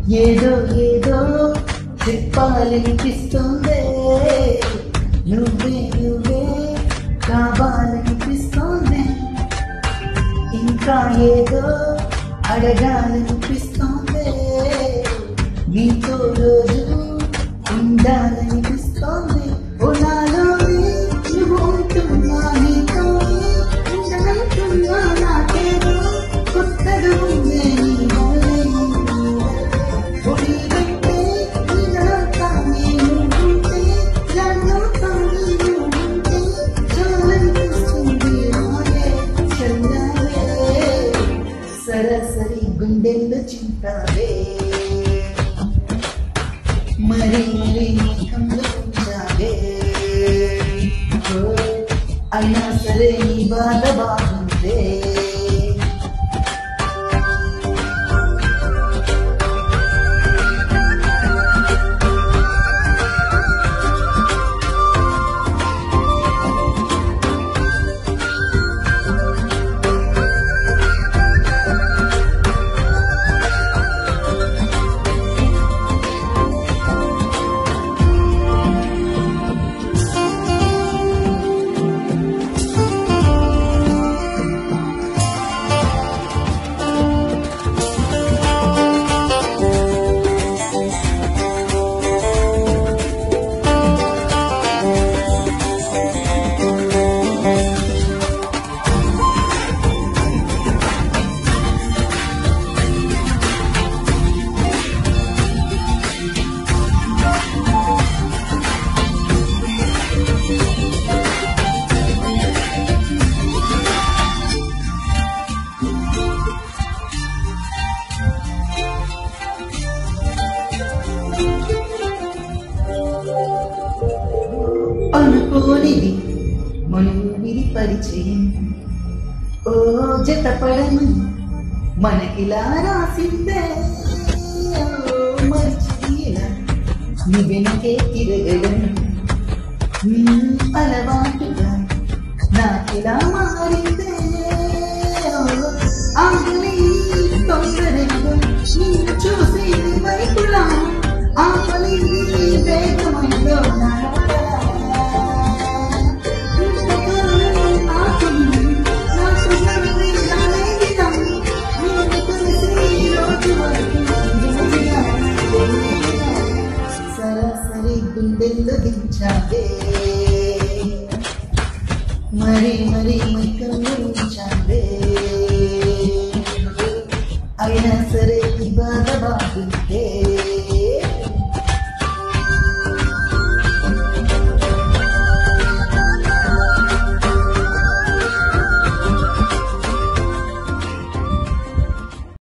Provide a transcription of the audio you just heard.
ఏదో ఏదో చెప్పాలనిపిస్తుందే నువ్వే నువ్వే కావాలనిపిస్తోంది ఇంకా ఏదో అడగాలనిపిస్తోంది నీతో రోజు ఉండాలనిపిస్తోంది ఓ నాలోనే నువ్వు ఉంటున్నా నీతో ఉండనంటున్నా నాకేదో కొత్తగా ఉందే నీ వల్లే ఓ నీవంటే నీలాగా నేను ఉంటే నన్నుతో నీవు ఉంటే చాలనిపిస్తుంది నాయే చల్లారే సరాసరి గుండెల్లో చింతావే మరి మరి ముఖంలో ఉంచావే ఓ, అయినా సరే నీ బాధ బాగుందే అనుకోనిది మనువిడి పరిచయం ఓ జతపడను మనకిలా రాసిందే ఓ మర్చిపోయిన నీ వెనకే తిరగడం మ్మ్, అలవాటుగా నాకిలా మారిందే ఓ, ఆగలి తొందరగా నిన్ను చూసి నీ వైపులా ఆపలి వేగమైందో నా సరాసరి గుండెల్లో దించావే మరి మరి మైకంలో ఉంచావే అయినా సరే ఈ బాధ బాగుంటే